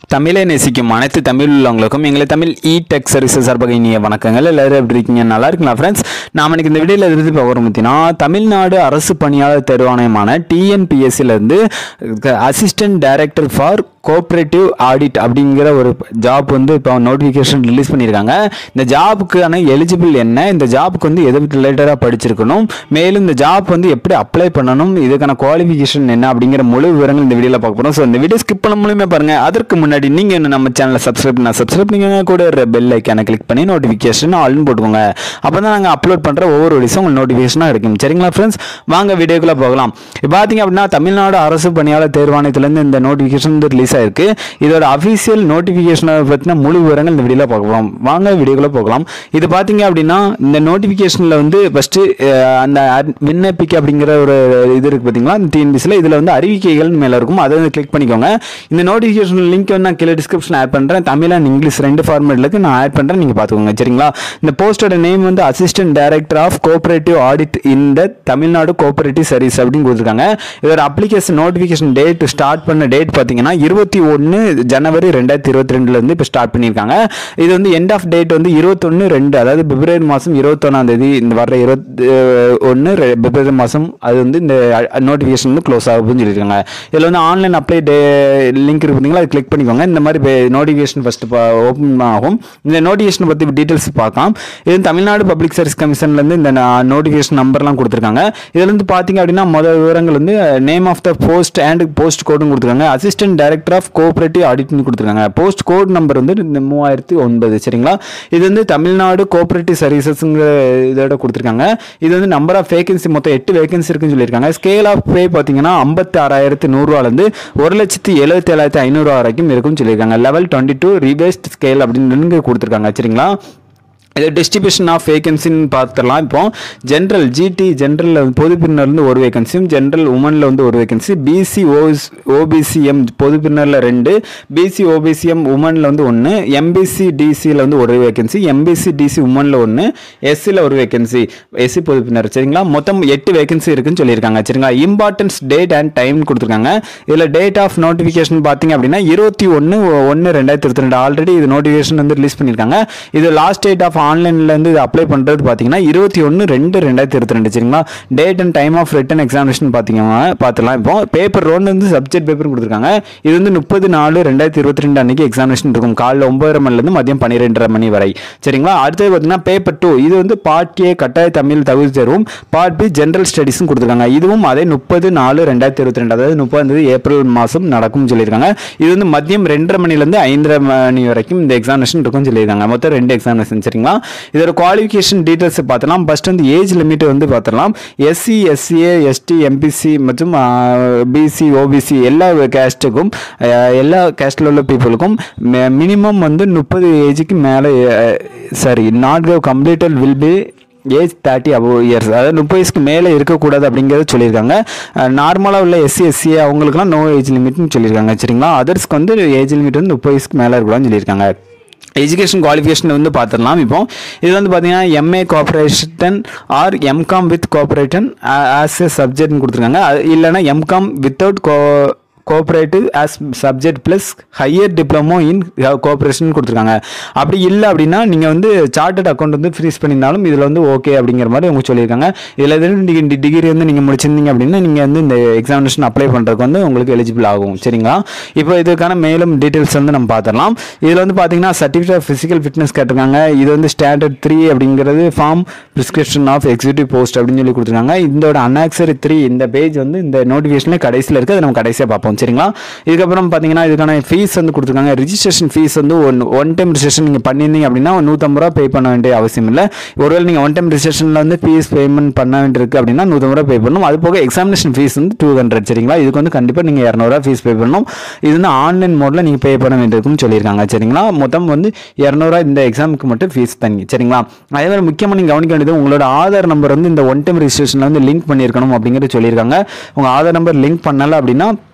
தமிழை நேசிக்கும் அனைத்து தமிழ் உள்ளவங்களுக்கும் எங்களை தமிழ் இ டெக் சர்வீசஸ் சார்பாக இனிய வணக்கங்கள் எல்லாரும் எப்படி இருக்கீங்க நல்லா இருக்குங்களா ஃப்ரெண்ட்ஸ் நாம இன்னைக்கு இந்த வீடியோவில் இருந்து பார்க்குறோம் பார்த்தீங்கன்னா தமிழ்நாடு அரசு பணியாளர் தேர்வாணையமான டிஎன்பிஎஸ்சில இருந்து assistant director for cooperative audit அப்படிங்கிற ஒரு ஜாப் வந்து இப்போ நோட்டிஃபிகேஷன் ரிலீஸ் பண்ணியிருக்காங்க இந்த ஜாபுக்கான எலிஜிபிள் என்ன இந்த ஜாபுக்கு வந்து எது ரிலேட்டடாக படிச்சிருக்கணும் மேலும் இந்த ஜாப் வந்து எப்படி அப்ளை பண்ணணும் இதுக்கான குவாலிஃபிகேஷன் என்ன அப்படிங்கிற முழு விவரங்கள் இந்த வீடியோவில் பார்க்க போகிறோம் ஸோ இந்த வீடியோ ஸ்கிப் பண்ண மூலியமே பாருங்க அதற்கு முன்னாடி நீங்கள் இன்னும் நம்ம சேனலை சப்ஸ்கிரைப் பண்ண சப்ஸ்கிரைப் பண்ணிக்கோங்க கூட ஒரு பெல் ஐக்கானை கிளிக் பண்ணி நோட்டிஃபிகேஷன் ஆல்னு போட்டுக்கோங்க அப்போ தான் நாங்கள் அப்லோட் பண்ணுற ஒவ்வொரு வீடியோஸும் உங்களுக்கு நோட்டிஃபிகேஷனாக இருக்கும் சரிங்களா ஃப்ரெண்ட்ஸ் வாங்க வீடியோக்குள்ளே போகலாம் இப்போ பார்த்தீங்க அப்படின்னா தமிழ்நாடு அரசு பணியாளர் தேர்வாணையத்திலேருந்து இந்த நோட்டிஃபிகேஷன் வந்து ரிலீஸ் ஆயிருக்கு இதோட அஃபீஷியல் நோட்டிஃபிகேஷனை பற்றின முழு விவரங்கள் இந்த வீடியோவில் பார்க்கலாம் வாங்க வீடியோக்குள்ளே போகலாம் இது பார்த்தீங்க அப்படின்னா இந்த நோட்டிஃபிகேஷனில் வந்து ஃபஸ்ட்டு அந்த ad- விண்ணப்பிக்க அப்படிங்கிற ஒரு இது இருக்குது பார்த்தீங்களா இந்த டிஎன்பிசியில் இதில் வந்து அறிவிக்கைகள் மேலே இருக்கும் அதை வந்து கிளிக் பண்ணிக்கோங்க இந்த நோட்டிஃபிகேஷன் லிங்க் வந்து நான் கீழே டிஸ்கிரிப்ஷன் ஆட் பண்ணுறேன் தமிழ் அண்ட் இங்கிலீஷ் ரெண்டு ஃபார்மேட்டில் இருக்கு நான் ஆட் பண்ணுறேன் நீங்கள் பார்த்துக்கோங்க சரிங்களா இந்த போஸ்டோட நேம் வந்து assistant director of cooperative audit இந்த தமிழ்நாடு கோஆபரேட்டிவ் சர்வீஸ் அப்படின்னு கொடுத்துருக்காங்க இதோட அப்ளிகேஷன் நோட்டிஃபிகேஷன் டேட் ஸ்டார்ட் பண்ண டேட் பார்த்தீங்கன்னா இருபத்தி ஒன்று ஜனவரி ரெண்டாயிரத்தி இருபத்தி ரெண்டுலேருந்து இப்போ ஸ்டார்ட் பண்ணியிருக்காங்க இது வந்து எண்ட் ஆஃப் டேட் வந்து இருபத்தொன்று ரெண்டு அதாவது பிப்ரவரி மாதம் இருபத்தொன்னாம் தேதி இந்த வர இருபத்தி ஒன்று பிப்ரவரி மாதம் அது வந்து இந்த நோட்டிஃபிகேஷன் வந்து க்ளோஸ் ஆகுதுன்னு சொல்லியிருக்காங்க இதில் வந்து ஆன்லைன் அப்ளை டே லிங்க் இருக்கு பார்த்தீங்களா அது கிளிக் பண்ணிக்கோங்க இந்த மாதிரி நோட்டிஃபிகேஷன் ஃபஸ்ட்டு ஓப்பன் ஆகும் இந்த நோட்டிஃபிகேஷன் பற்றி டீட்டெயில்ஸ் பார்க்கலாம் இது தமிழ்நாடு பப்ளிக் சர்வீஸ் கமிஷன்லேருந்து இந்த நோட்டிஃபிகேஷன் நம்பர்லாம் கொடுத்துருக்காங்க இதில் வந்து பார்த்தீங்க அப்படின்னா முதல் விவரங்கள் வந்து name of the post and post கோடும் கொடுத்துருக்காங்க அசிஸ்டன்ட் டைரக்டர் ஆஃப் கோஆபரேட்டிவ் ஆடிட்னு கொடுத்துருக்காங்க போஸ்ட் கோட் நம்பர் வந்து இந்த மூவாயிரத்தி ஒன்பது சரிங்களா இது வந்து தமிழ்நாடு கோஆபரேட்டிவ் சர்வீசஸ்ங்கிற இதோட கொடுத்துருக்காங்க இது வந்து நம்பர் ஆஃப் வேகன்சி மொத்தம் எட்டு வேகன்சி இருக்குன்னு சொல்லியிருக்காங்க ஸ்கேல் ஆஃப் பே பார்த்தீங்கன்னா ஐம்பத்தி ஆறாயிரத்தி நூறுரூவாலேருந்து ஒரு லட்சத்தி எழுபத்தி ஏழாயிரத்தி ஐநூறுரூவா வரைக்கும் இருக்குன்னு சொல்லியிருக்காங்க level twenty two revised scale அப்படின்னு கொடுத்துருக்காங்க சரிங்களா இது டிஸ்ட்ரிபியூஷன் ஆஃப் வேகன்சின்னு பார்த்துடலாம் இப்போ ஜென்ரல் ஜிடி ஜென்ரலில் பொது பிரிவினர்லேருந்து ஒரு வேகன்சியும் ஜென்ரல் உமனில் வந்து ஒரு வேகன்சி பிசி ஓஸ் ஓபிசிஎம் பொது பிரிவினரில் ரெண்டு பிசி ஓபிசிஎம் உமனில் வந்து ஒன்று எம்பிசி டிசியில் வந்து ஒரு வேகன்சி எம்பிசி டிசி உமனில் ஒன்று எஸ்சியில் ஒரு வேகன்சி எஸ்சி பொது பிரிவினர் சரிங்களா மொத்தம் எட்டு வேகன்சி இருக்குன்னு சொல்லியிருக்காங்க சரிங்களா இம்பார்ட்டன்ஸ் டேட் அண்ட் டைம் கொடுத்துருக்காங்க இதில் டேட் ஆஃப் நோட்டிஃபிகேஷன் பார்த்தீங்க அப்படின்னா இருபத்தி ஒன்று ஒன்று ரெண்டாயிரத்தி இருபத்தி ரெண்டு ஆல்ரெடி இது நோட்டிஃபிகேஷன் வந்து ரிலீஸ் பண்ணியிருக்காங்க இது லாஸ்ட் டேட் ஆஃப் ஆன்லைன்லேருந்து இது அப்ளை பண்ணுறது பார்த்தீங்கன்னா இருபத்தி ஒன்று ரெண்டு ரெண்டாயிரத்தி இருபத்தி ரெண்டு சரிங்களா date and time of written examination பார்த்தீங்கன்னா பார்த்துலாம் இப்போ பேப்பர் ரோன் வந்து சப்ஜெக்ட் பேப்பர் கொடுத்துருக்காங்க இது வந்து முப்பது நாலு ரெண்டாயிரத்தி இருபத்தி ரெண்டு அன்னைக்கு எக்ஸாமினேஷன் இருக்கும் காலைல ஒன்பதரை மணிலேருந்து மதியம் பன்னிரெண்டரை மணி வரை சரிங்களா அடுத்தது பார்த்தீங்கன்னா பேப்பர் டூ இது வந்து பார்ட் ஏ கட்டாய தமிழ் தகுதி தேர்வும் பார்ட் பி ஜென்ரல் ஸ்டடீஸும் கொடுத்துருக்காங்க இதுவும் அதே முப்பது நாலு ரெண்டாயிரத்தி இருபத்தி ரெண்டு அதாவது முப்பதாம் தேதி ஏப்ரல் மாதம் நடக்கும்னு சொல்லியிருக்காங்க இது வந்து மதியம் ரெண்டரை மணிலேருந்து ஐந்தரை மணி வரைக்கும் இந்த எக்ஸாமினேஷன் இருக்கும்னு சொல்லியிருக்காங்க மொத்தம் ரெண்டு எக்ஸாமினேஷன் சரிங்களா இதோட குவாலிஃபிகேஷன் டீட்டெயில்ஸ் பார்த்துலாம் ஃபர்ஸ்ட் வந்து ஏஜ் லிமிட் வந்து பார்த்துடலாம் எஸ்சி எஸ்சிஏ எஸ்டி எம்பிசி மற்றும் பிசி ஓபிசி எல்லா கேஸ்ட்டுக்கும் எல்லா கேஸ்டில் உள்ள பீப்புளுக்கும் மினிமம் வந்து முப்பது ஏஜுக்கு மேலே sorry not completed will be age thirty above years அதாவது முப்பது வயசுக்கு மேலே இருக்கக்கூடாது அப்படிங்கிறத சொல்லியிருக்காங்க நார்மலாக உள்ள எஸ்சி எஸ்சி அவங்களுக்குலாம் நோ ஏஜ் லிமிட்னு சொல்லியிருக்காங்க சரிங்களா அதர்ஸ்க்கு வந்து ஏஜ் லிமிட் வந்து முப்பது வயசுக்கு மேலே இருக்கக்கூடாதுன்னு சொல்லியிருக்காங்க எஜுகேஷன் குவாலிஃபிகேஷன் வந்து பார்த்துடலாம் இப்போ இது வந்து பார்த்தீங்கன்னா MA cooperation or MCom with cooperation as a சப்ஜெக்ட்னு கொடுத்துருக்காங்க அது இல்லைன்னா MCom without co cooperative as subject plus higher diploma in cooperation கொடுத்துருக்காங்க அப்படி இல்லை அப்படின்னா நீங்கள் வந்து சார்ட்டட் அக்கௌண்ட் வந்து ஃப்ரீஸ் பண்ணியிருந்தாலும் இதில் வந்து ஓகே அப்படிங்கிற மாதிரி அவங்க சொல்லியிருக்காங்க இதில் எதுவும் நீங்கள் டிகிரி வந்து நீங்கள் முடிச்சிருந்தீங்க அப்படின்னா நீங்கள் வந்து இந்த எக்ஸாமினேஷன் அப்ளை பண்ணுறதுக்கு வந்து உங்களுக்கு எலிஜிபிள் ஆகும் சரிங்களா இப்போ இதுக்கான மேலும் டீட்டெயில்ஸ் வந்து நம்ம பார்த்துடலாம் இதில் வந்து பார்த்தீங்கன்னா சர்டிஃபிகேட் ஆஃப் ஃபிசிக்கல் ஃபிட்னஸ் கேட்டிருக்காங்க இது வந்து ஸ்டாண்டர்ட் த்ரீ அப்படிங்கிறது form prescription of executive post அப்படின்னு சொல்லி கொடுத்துருக்காங்க இதோட அனாக்சரி த்ரீ இந்த பேஜ் வந்து இந்த நோட்டிஃபிகேஷனில் கடைசியில் இருக்குது அதை நம்ம கடைசியாக பார்ப்போம் சரிங்களா இதுக்கப்புறம் பார்த்தீங்கன்னா இதுக்கான ஃபீஸ் வந்து கொடுத்துருக்காங்க ரிஜிஸ்ட்ரேஷன் ஃபீஸ் வந்து ஒன் ஒன் டைம் ரிஜிஸ்ட்ரேஷன் நீங்கள் பண்ணியிருந்தீங்க அப்படின்னா ஒரு நூற்றம்பது ரூபா பே பண்ண வேண்டிய அவசியம் இல்லை ஒருவேளை நீங்கள் ஒன் டைம் ரிஜிஸ்ட்ரேஷனில் வந்து ஃபீஸ் பேமெண்ட் பண்ண வேண்டியிருக்கு அப்படின்னா நூற்றம்பது ரூபா பே பண்ணணும் அது போக எக்ஸாமினேஷன் ஃபீஸ் வந்து டூ ஹண்ட்ரட் சரிங்களா இதுக்கு வந்து கண்டிப்பாக நீங்கள் இரநூறுவா ஃபீஸ் பே பண்ணணும் இது வந்து ஆன்லைன் மோடில் நீங்கள் பே பண்ண வேண்டியிருக்கும்னு சொல்லியிருக்காங்க சரிங்களா மொத்தம் வந்து இரநூறுவா இந்த எக்ஸாமுக்கு மட்டும் ஃபீஸ் தனி சரிங்களா அதே மாதிரி முக்கியமாக நீங்கள் கவனிக்க வேண்டியது உங்களோட ஆதார் நம்பர் வந்து இந்த ஒன் டைம் ரிஜிஸ்ட்ரேஷனில் வந்து லிங்க் பண்ணியிருக்கணும் அப்படிங்கிறது சொல்லியிருக்காங்க உங்கள் ஆதார் நம்பர் லிங்க் பண்ணலை அப்படின்னா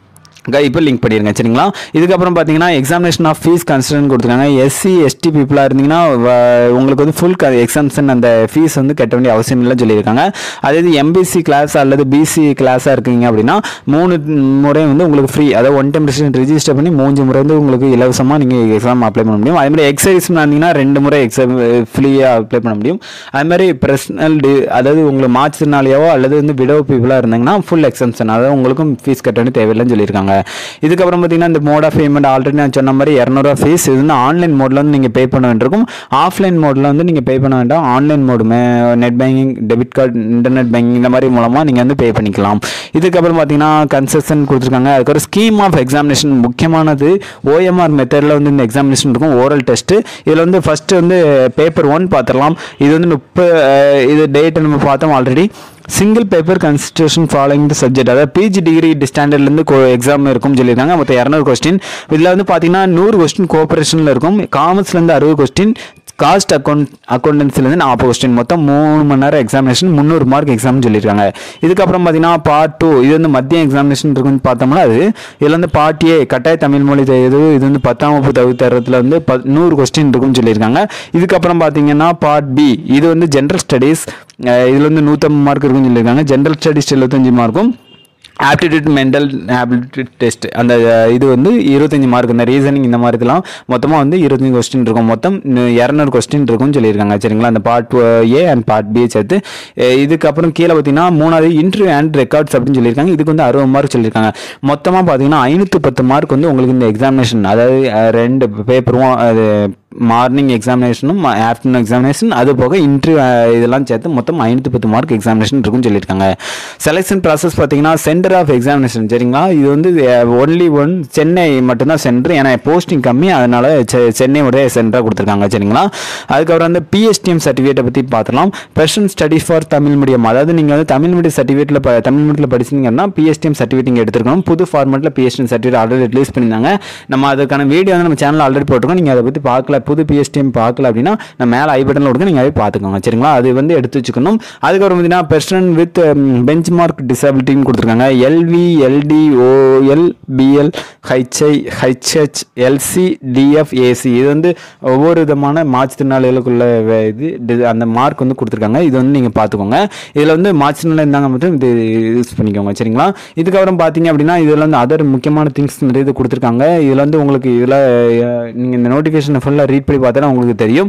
இப்போ லிங்க் பண்ணிடுங்க சரிங்களா இதுக்கப்புறம் பார்த்தீங்கன்னா எக்ஸாமினேஷன் ஆஃப் ஃபீஸ் கன்சிடர்னு கொடுத்துருக்காங்க எஸ்சி எஸ்டி பீப்புளாக இருந்தீங்கன்னா வ- உங்களுக்கு வந்து ஃபுல் எக்ஸாம்ஷன் அந்த ஃபீஸ் வந்து கட்ட வேண்டிய அவசியம் இல்லைன்னு சொல்லியிருக்காங்க அதே இது எம்பிசி கிளாஸ் அல்லது பிசி கிளாஸாக இருக்கீங்க அப்படின்னா மூணு முறை வந்து உங்களுக்கு ஃப்ரீ அதாவது ஒன் டைம் ரிஜிஸ்டர் பண்ணி மூணு முறை வந்து உங்களுக்கு இலவசமாக நீங்கள் எக்ஸாம் அப்ளை பண்ண முடியும் அதே மாதிரி எக்ஸைஸ் இருந்தீங்கன்னா ரெண்டு முறை எக்ஸாம் ஃப்ரீயாக அப்ளை பண்ண முடியும் அது மாதிரி பர்சனல் டி அதாவது உங்களுக்கு மாற்றுத்திறனாளியாவோ அல்லது வந்து விடோ பீப்புளாக இருந்தாங்கன்னா ஃபுல் எக்ஸம்ஷன் அதாவது உங்களுக்கும் ஃபீஸ் கட்ட வேண்டிய தேவையில்லைன்னு சொல்லியிருக்காங்க இதுக்கப்புறம் பார்த்தீங்கன்னா இந்த மோட் ஆஃப் பேமெண்ட் ஆல்ரெடி நான் சொன்ன மாதிரி இரநூறுவா ஃபீஸ் இது வந்து ஆன்லைன் மோடில் வந்து நீங்கள் பே பண்ண வேண்டியிருக்கும் ஆஃப்லைன் மோடில் வந்து நீங்கள் பே பண்ண வேண்டாம் online mode net banking debit card internet banking இந்த மாதிரி மூலமாக நீங்கள் வந்து பே பண்ணிக்கலாம் இதுக்கப்புறம் பார்த்தீங்கன்னா கன்செஷன் கொடுத்துருக்காங்க அதுக்கப்புறம் ஸ்கீம் ஆஃப் எக்ஸாமினேஷன் முக்கியமானது ஓஎம்ஆர் மெத்தடில் வந்து இந்த எக்ஸாமினேஷன் இருக்கும் ஓரல் டெஸ்ட்டு இதில் வந்து ஃபஸ்ட்டு வந்து பேப்பர் ஒன் பார்த்துடலாம் இது வந்து முப்பது இது டேட்டை நம்ம பார்த்தோம் already single paper constitution following the subject அதாவது பிஜி டிகிரி ஸ்டாண்டர்ட்லேருந்து எக்ஸாம் இருக்கும்னு சொல்லியிருக்காங்க மொத்தம் இரநூறு கொஸ்டின் இதில் வந்து பார்த்தீங்கன்னா நூறு கொஸ்டின் கோஆபரேஷனில் இருக்கும் காமர்ஸ்லேருந்து அறுபது கொஸ்டின் காஸ்ட் அக்கௌண்ட் அக்கௌண்டன்சிலேருந்து நாற்பது கொஸ்டின் மொத்தம் மூணு மணி நேரம் எக்ஸாமினேஷன் முந்நூறு மார்க் எக்ஸாம் சொல்லியிருக்காங்க இதுக்கப்புறம் பார்த்தீங்கன்னா பார்ட் டூ இது வந்து மத்திய எக்ஸாமினேஷன் இருக்குன்னு பார்த்தோம்னா அது இதில் வந்து பார்ட் ஏ கட்டாய தமிழ் மொழி தேர்வு இது வந்து பத்தாம் வகுப்பு தகுதி தேர்வத்தில் வந்து ப நூறு கொஸ்டின் இருக்குன்னு சொல்லியிருக்காங்க இதுக்கப்புறம் பார்த்தீங்கன்னா பார்ட் பி இது வந்து ஜென்ரல் ஸ்டடீஸ் இதில் வந்து நூற்றம்பது மார்க் இருக்குன்னு சொல்லியிருக்காங்க ஜென்ரல் ஸ்டடீஸ் எழுபத்தஞ்சு மார்க்கும் ஆப்டிடியூட் மென்டல் ஆப்டிடியூட் டெஸ்ட் அந்த அஹ், இது வந்து இருபத்தஞ்சி மார்க் இந்த ரீசனிங் இந்த மாதிரி இதெல்லாம் மொத்தமாக வந்து இருபத்தஞ்சி கொஸ்டின் இருக்கும் மொத்தம் நு- இரநூறு கொஸ்டின் இருக்கும்னு சொல்லியிருக்காங்க சரிங்களா அந்த part A and part B சேர்த்து அஹ், இதுக்கப்புறம் கீழே பார்த்தீங்கன்னா மூணாவது இன்டர்வியூ அண்ட் ரெக்கார்ட்ஸ் அப்படின்னு சொல்லியிருக்காங்க இதுக்கு வந்து அறுபது மார்க் சொல்லியிருக்காங்க மொத்தமாக பார்த்தீங்கன்னா ஐநூற்றி பத்து மார்க் வந்து உங்களுக்கு இந்த எக்ஸாமினேஷன் அதாவது அஹ், ரெண்டு பேப்பரும் அது மார்னிங் எக்ஸாமினேஷனும் ஆஃப்டர்நூன் எக்ஸாமினேஷன் அது போக இன்டர்வியூ இதெல்லாம் சேர்த்து மொத்தம் ஐநூற்றி பத்து மார்க் எக்ஸாமினேஷன் இருக்குன்னு சொல்லியிருக்காங்க செலெக்ஷன் ப்ராசஸ் பார்த்தீங்கன்னா சென்டர் ஆஃப் எக்ஸாமினேஷன் சரிங்களா இது வந்து ஒன்லி ஒன் சென்னை மட்டும்தான் சென்டர் ஏன்னா போஸ்டிங் கம்மி அதனால செ- சென்னையோட சென்டராக கொடுத்துருக்காங்க சரிங்களா அதுக்கப்புறம் வந்து பிஎஸ்டிஎம் சர்டிஃபிகேட்டை பற்றி பார்த்துலாம் person study for Tamil medium அதாவது நீங்கள் வந்து தமிழ் மீடியம் சர்டிஃபிகேட்டில் தமிழ் மீடியத்தில் படிச்சீங்கன்னா பிஎஸ்டிஎம் சர்டிஃபிகேட் நீங்கள் எடுத்துருக்கணும் புது ஃபார்மெட்டில் பிஎஸ்டிஎம் சர்டிஃபிகேட் ஆல்ரெடி ரிலீஸ் பண்ணியிருந்தாங்க நம்ம அதுக்கான வீடியோ வந்து நம்ம சேனல் ஆல்ரெடி போட்டிருக்கோம் நீங்கள் அதை பற்றி பார்க்கல புது பிஎஸ்டிஎம் பார்க்கல அப்படின்னா நம்ம மேலே ஐ பட்டனில் கொடுக்க நீங்கள் அதை பார்த்துக்கோங்க சரிங்களா அது வந்து எடுத்து வச்சுக்கணும் அதுக்கப்புறம் பார்த்தீங்கன்னா பெர்சன் வித் பெஞ்ச் மார்க் டிசபிலிட்டின்னு கொடுத்துருக்காங்க LV LD OL BL HI HH LC DF AC இது வந்து ஒவ்வொரு விதமான மாற்றுத்திறனாளிகளுக்குள்ள வே- இது டி- அந்த மார்க் வந்து கொடுத்துருக்காங்க இது வந்து நீங்கள் பார்த்துக்கோங்க இதில் வந்து மாற்றுத்திறனாளி இருந்தாங்க மட்டும் இது யூஸ் பண்ணிக்கோங்க சரிங்களா இதுக்கப்புறம் பார்த்தீங்க அப்படின்னா இதில் வந்து அதர் முக்கியமான திங்ஸ் நிறைய இது கொடுத்துருக்காங்க இதில் வந்து உங்களுக்கு இதில் நீங்கள் இந்த நோட்டிஃபிகேஷனை ஃபுல்லாக ரீட் பண்ணி பார்த்தா உங்களுக்கு தெரியும்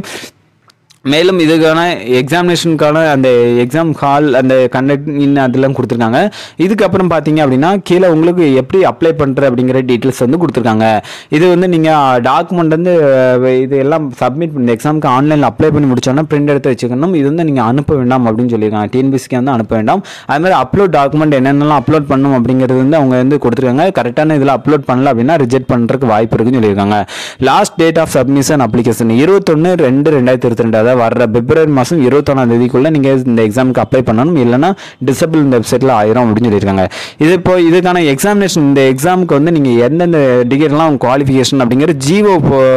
மேலும் இதுக்கான எக்ஸாமினேஷனுக்கான அந்த எக்ஸாம் ஹால் அந்த கண்டக்ட் இன் அதெல்லாம் கொடுத்துருக்காங்க இதுக்கப்புறம் பார்த்தீங்க அப்படின்னா கீழே உங்களுக்கு எப்படி அப்ளை பண்ணுற அப்படிங்கிற டீட்டெயில்ஸ் வந்து கொடுத்துருக்காங்க இது வந்து நீங்கள் டாக்குமெண்ட் வந்து அஹ், இது எல்லாம் சப்மிட் பண்ணி எக்ஸாமுக்கு ஆன்லைனில் அப்ளை பண்ணி முடிச்சோன்னா பிரிண்ட் எடுத்து வச்சுக்கணும் இது வந்து நீங்கள் அனுப்ப வேண்டாம் அப்படின்னு சொல்லியிருக்காங்க டிஎன்பிசிக்கு வந்து அனுப்ப வேண்டாம் அது மாதிரி அப்லோட் டாக்குமெண்ட் என்னென்னலாம் அப்லோட் பண்ணணும் அப்படிங்கிறது வந்து அவங்க வந்து கொடுத்துருக்காங்க கரெக்டான இதில் அப்லோட் பண்ணல அப்படின்னா ரிஜெக்ட் பண்ணுறதுக்கு வாய்ப்பு இருக்குன்னு சொல்லியிருக்காங்க last date of submission application இருபத்தொன்று ரெண்டு ரெண்டாயிரத்தி இருபத்தி ரெண்டு அதாவது வர்ற பிப்ரவரி மாதம் இருபத்தொன்னாம் தேதிக்குள்ளே நீங்கள் இந்த எக்ஸாமுக்கு அப்ளை பண்ணணும் இல்லைன்னா டிசபிள் இந்த வெப்சைட்டில் ஆயிரும் அப்படின்னு சொல்லியிருக்காங்க இது இப்போ இதுக்கான எக்ஸாமினேஷன் இந்த எக்ஸாமுக்கு வந்து நீங்கள் எந்தெந்த டிகிரிலாம் குவாலிஃபிகேஷன் அப்படிங்கிற ஜிஓ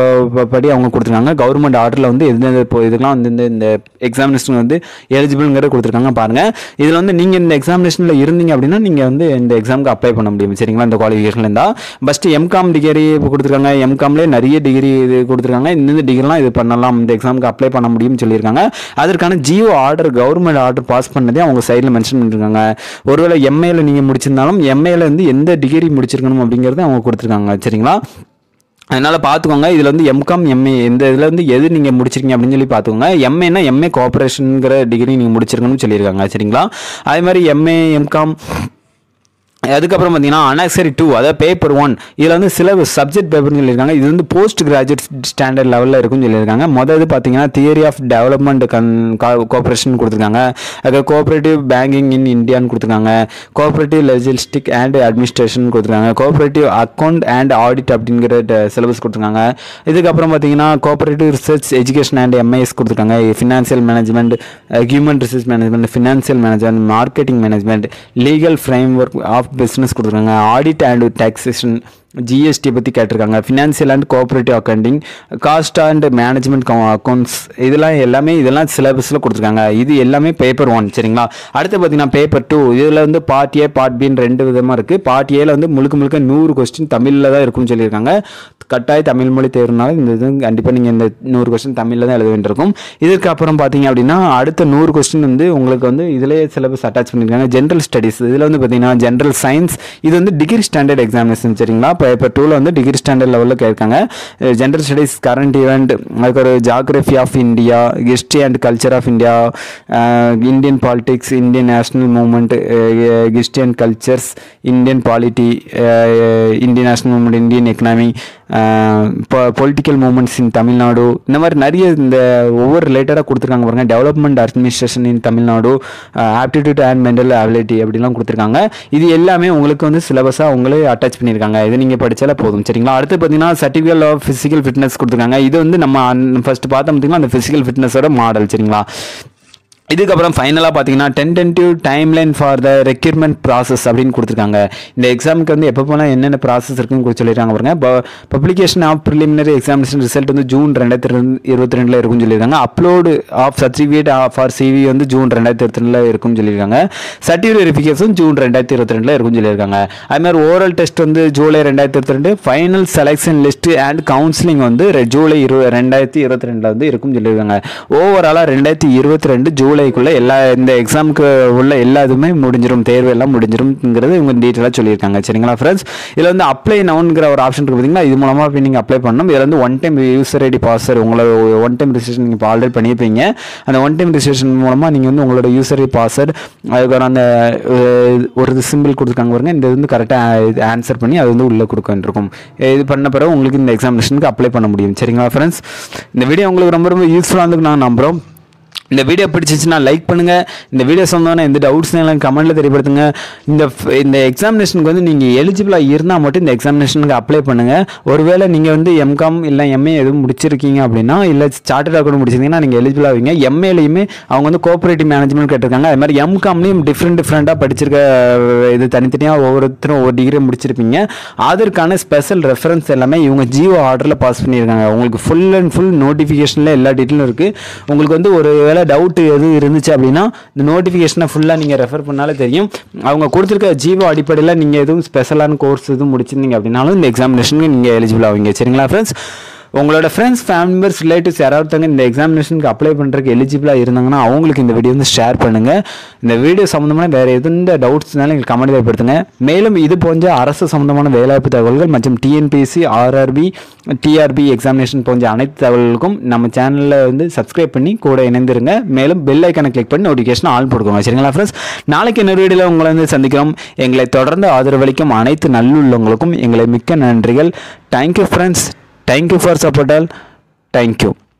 படி அவங்க கொடுத்துருக்காங்க கவர்மெண்ட் ஆர்டரில் வந்து எந்தெந்த இப்போ இதுக்கெல்லாம் வந்து இந்த இந்த எக்ஸாமினேஷன் வந்து எலிஜிபிள்ங்கிறத கொடுத்துருக்காங்க பாருங்கள் இதில் வந்து நீங்கள் இந்த எக்ஸாமினேஷனில் இருந்தீங்க அப்படின்னா நீங்கள் வந்து இந்த எக்ஸாமுக்கு அப்ளை பண்ண முடியும் சரிங்களா இந்த குவாலிஃபிகேஷன் இருந்தால் ஃபஸ்ட்டு எம்காம் டிகிரி இப்போ கொடுத்துருக்காங்க எம்காம்லேயே நிறைய டிகிரி இது கொடுத்துருக்காங்க இந்த டிகிரிலாம் இது பண்ணலாம் இந்த எக்ஸாமுக்கு அப்ளை பண்ண முடியும்னு சொல்லியிருக்காங்க அதற்கான GO order government order pass பண்ணதே அவங்க சைடில் மென்ஷன் பண்ணியிருக்காங்க ஒருவேளை எம்ஏல நீங்கள் முடிச்சிருந்தாலும் எம்ஏல வந்து எந்த டிகிரி முடிச்சிருக்கணும் அப்படிங்கிறத அவங்க கொடுத்துருக்காங்க சரிங்களா அதனால் பார்த்துக்கோங்க இதில் வந்து எம்காம் எம்ஏ இந்த இதில் வந்து எது நீங்கள் முடிச்சிருக்கீங்க அப்படின்னு சொல்லி பார்த்துக்கோங்க எம்ஏனா எம்ஏ கோஆப்ரேஷனுங்கிற டிகிரி நீங்கள் முடிச்சிருக்கணும்னு சொல்லியிருக்காங்க சரிங்களா அதே மாதிரி எம்ஏ எம்காம் அதுக்கப்புறம் பார்த்தீங்கன்னா அனக்சரி டூ அதாவது பேப்பர் ஒன் இதில் வந்து சில சப்ஜெக்ட் பேப்பர்னு சொல்லியிருக்காங்க இது வந்து போஸ்ட் கிராஜுவேட் ஸ்டாண்டர்ட் லெவலில் இருக்கும்னு சொல்லியிருக்காங்க மொதல் இது பார்த்தீங்கன்னா தியரி ஆஃப் டெவலப்மெண்ட் கன் கோஆப்ரேஷன் கொடுத்துருக்காங்க அதுக்கு கோஆப்ரேட்டிவ் பேங்கிங் இன் இந்தியான்னு கொடுத்துருக்காங்க கோஆப்ரேட்டிவ் லெஜிஸ்டிக் அண்ட் அட்மினிஸ்ட்ரேஷன் கொடுத்துருக்காங்க கோஆப்ரேட்டிவ் அக்கௌண்ட் அண்ட் ஆடிட் அப்படிங்கிற சிலபஸ் கொடுத்துருக்காங்க இதுக்கப்புறம் பார்த்தீங்கன்னா cooperative research education and MIS கொடுத்துருக்காங்க financial management human resource management financial management marketing management legal framework of business கொடுத்துருக்காங்க audit and taxation GST பற்றி கேட்டிருக்காங்க financial and cooperative accounting cost and management accounts இதெல்லாம் எல்லாமே இதெல்லாம் சிலபஸில் கொடுத்துருக்காங்க இது எல்லாமே பேப்பர் ஒன் சரிங்களா அடுத்து பார்த்தீங்கன்னா பேப்பர் டூ இதில் வந்து பார்ட் ஏ பார்ட் பின்னு ரெண்டு விதமாக இருக்குது பார்ட் ஏல வந்து முழுக்க முழுக்க நூறு கொஸ்டின் தமிழில் தான் இருக்கும்னு சொல்லியிருக்காங்க கட்டாய தமிழ் மொழி தேர்வுனால இந்த இது கண்டிப்பாக நீங்கள் இந்த நூறு கொஸ்டின் தமிழில் தான் எழுத வேண்டியிருக்கும் இதற்கு அப்புறம் பார்த்தீங்க அப்படின்னா அடுத்த நூறு கொஸ்டின் வந்து உங்களுக்கு வந்து இதிலேயே சிலபஸ் அட்டாச் பண்ணியிருக்காங்க ஜென்ரல் ஸ்டடீஸ் இதில் வந்து பார்த்தீங்கன்னா ஜென்ரல் சயின்ஸ் இது வந்து டிகிரி ஸ்டாண்டர்ட் எக்ஸாமினேஷன் சரிங்களா பேப்பர் டூவில் வந்து டிகிரி ஸ்டாண்டர்ட் லெவலில் கேட்காங்க ஜென்ரல் ஸ்டடீஸ் கரண்ட் ஈவெண்ட் அதுக்கு ஒரு geography of India history and culture of India Indian politics Indian national movement history and cultures Indian polity Indian national movement Indian economy political movements in Tamil Nadu இந்த மாதிரி நிறைய இந்த ஒவ்வொரு ரிலேட்டடாக கொடுத்துருக்காங்க பாருங்க development administration in Tamil Nadu aptitude and mental ability அப்படிலாம் கொடுத்துருக்காங்க இது எல்லாமே உங்களுக்கு வந்து சிலபஸாக உங்களே அட்டாச் பண்ணியிருக்காங்க இது நீங்கள் படித்தாலே போதும் சரிங்களா அடுத்து பார்த்தீங்கன்னா சர்டிஃபிகேட் ஆஃப் ஃபிசிக்கல் ஃபிட்னஸ் கொடுத்துருக்காங்க இது வந்து நம்ம ஃபர்ஸ்ட் பார்த்தோம் பார்த்தீங்கன்னா அந்த ஃபிசிக்கல் ஃபிட்னஸோட மாடல் சரிங்களா இதுக்கப்புறம் ஃபைனலாக பார்த்தீங்கன்னா tentative timeline for the recruitment process அப்படின்னு கொடுத்துருக்காங்க இந்த எக்ஸாமுக்கு வந்து எப்போ போனால் என்னென்ன ப்ராசஸ் இருக்குன்னு கொடுத்து சொல்லியிருக்காங்க பாருங்க publication of preliminary examination result வந்து ஜூன் ரெண்டாயிரத்தி ரெண்டு இருபத்தி ரெண்டில் இருக்கும்னு சொல்லியிருக்காங்க upload of certificate for CV வந்து ஜூன் ரெண்டாயிரத்தி இருபத்தி ரெண்டில் இருக்கும்னு சொல்லியிருக்காங்க சர்டிஃபிகேட் வெரிஃபிகேஷன் ஜூன் ரெண்டாயிரத்தி இருபத்தி ரெண்டில் இருக்கும்னு சொல்லியிருக்காங்க அதுமாதிரி ஓரல் டெஸ்ட் வந்து ஜூலை ரெண்டாயிரத்தி இருபத்தி ரெண்டு final selection list and counselling வந்து ரெ- ஜூலை இரு ரெண்டாயிரத்தி இருபத்தி ரெண்டில் வந்து இருக்கும்னு சொல்லியிருக்காங்க ஓவராலாக ரெண்டாயிரத்தி இருபத்தி ரெண்டு ஜூலைக்குள்ள எல்லா இந்த எக்ஸாமுக்கு உள்ள எல்லா இதுவுமே முடிஞ்சிரும் தேர்வு எல்லாம் முடிஞ்சிரும்ங்கிறது இவங்க டீட்டெயிலாக சொல்லியிருக்காங்க சரிங்களா ஃப்ரெண்ட்ஸ் இதில் வந்து அப்ளை நவுன்கிற ஒரு ஆப்ஷன் இருக்கு பார்த்தீங்கன்னா இது மூலமாக போய் நீங்கள் அப்ளை பண்ணணும் இதில் வந்து one time user ID password உங்களோட ஒன் டைம் ரிஜிஸ்ட்ரேஷன் நீங்கள் இப்போ ஆல்ரெடி பண்ணியிருப்பீங்க அந்த ஒன் டைம் ரிஜிஸ்ட்ரேஷன் மூலமாக நீங்கள் வந்து உங்களோட யூசர் ஐடி பாஸ்வேர்டு அதுக்கப்புறம் அந்த அஹ், ஒரு சிம்பிள் கொடுத்துருக்காங்க பாருங்க இந்த இது வந்து கரெக்டாக ஆன்சர் பண்ணி அது வந்து உள்ளே கொடுக்க வேண்டியிருக்கும் இது பண்ண பிறகு உங்களுக்கு இந்த எக்ஸாமினேஷனுக்கு அப்ளை பண்ண முடியும் சரிங்களா ஃப்ரெண்ட்ஸ் இந்த வீடியோ உங்களுக்கு ரொம்ப ரொம்ப யூஸ்ஃபுல்லாக இருக்கு நான் நம்புகிறோம் இந்த வீடியோ பிடிச்சிச்சுன்னா லைக் பண்ணுங்க இந்த வீடியோ சொந்தமான எந்த டவுட்ஸ் எல்லாம் கமெண்ட்ல தெரியப்படுத்துங்க இந்த f- இந்த எக்ஸாமினேஷனுக்கு வந்து நீங்க எலிஜிபிளா இருந்தா மட்டும் இந்த எக்ஸாமினேஷனுக்கு அப்ளை பண்ணுங்க ஒருவேளை நீங்க வந்து எம்காம் இல்லை எம்ஏ எதுவும் முடிச்சிருக்கீங்க அப்படின்னா இல்லை சார்ட்டர்ட் அக்கௌண்ட் முடிச்சிருந்தீங்கன்னா நீங்க எலிஜிபிள் ஆவீங்க எம்ஏலையுமே அவங்க வந்து கோஆபரேட்டிவ் மேனேஜ்மெண்ட் கேட்டிருக்காங்க அது மாதிரி எம்காம்லையும் டிஃப்ரெண்ட் டிஃப்ரெண்ட்டாக படிச்சிருக்க அஹ், இது தனித்தனியாக ஒவ்வொருத்தரும் ஒவ்வொரு டிகிரி முடிச்சிருப்பீங்க அதற்கான ஸ்பெஷல் ரெஃபரன்ஸ் எல்லாமே இவங்க ஜியோ ஆர்டரில் பாஸ் பண்ணியிருக்காங்க உங்களுக்கு ஃபுல் அண்ட் ஃபுல் நோட்டிஃபிகேஷனில் எல்லா டீட்டெயிலும் இருக்குது உங்களுக்கு வந்து ஒரு வேளை டவுட் எதுவும் இருந்துச்சு அப்படின்னா இந்த நோட்டிஃபிகேஷனை ஃபுல்லாக நீங்கள் ரெஃபர் பண்ணாலே தெரியும் அவங்க கொடுத்துருக்க ஜியோ அடிப்படையில் நீங்கள் எதுவும் ஸ்பெஷலான கோர்ஸ் எதுவும் முடிச்சிருந்தீங்க அப்படின்னாலும் இந்த எக்ஸாமினேஷனுக்கு நீங்கள் எலிஜிபிள் ஆவீங்க சரிங்களா ஃப்ரெண்ட்ஸ் உங்களோட ஃப்ரெண்ட்ஸ் ஃபேமிலி மெம்பர்ஸ் ரிலேட்டிவ்ஸ் யாராவது ஒருத்தவங்க இந்த எக்ஸாமினேஷனுக்கு அப்ளை பண்ணுறதுக்கு எலிஜிபிளாக இருந்தாங்கன்னா அவங்களுக்கு இந்த வீடியோ வந்து ஷேர் பண்ணுங்கள் இந்த வீடியோ சம்மந்தமான வேறு எந்த டவுட்ஸ்னாலும் எங்களுக்கு கமெண்ட் ஏற்படுத்துங்க மேலும் இது போன்ற அரசு சம்மந்தமான வேலைவாய்ப்பு தகவல்கள் மற்றும் டிஎன்பிஎஸ்சி ஆர்ஆர்பி டிஆர்பி எக்ஸாமினேஷன் போன்ற அனைத்து தகவல்களுக்கும் நம்ம சேனலில் வந்து சப்ஸ்கிரைப் பண்ணி கூட இணைந்திருங்க மேலும் பெல் ஐக்கனை கிளிக் பண்ணி நோட்டிஃபிகேஷன் ஆல் போட்டுக்கோங்க சரிங்களா ஃப்ரெண்ட்ஸ் நாளைக்கு இன்னொரு வீடியோவில் உங்களை வந்து சந்திக்கிறோம் எங்களை தொடர்ந்து ஆதரவளிக்கும் அனைத்து நல்லுள்ளவங்களுக்கும் எங்களை மிக்க நன்றிகள் thank you friends thank you for support all thank you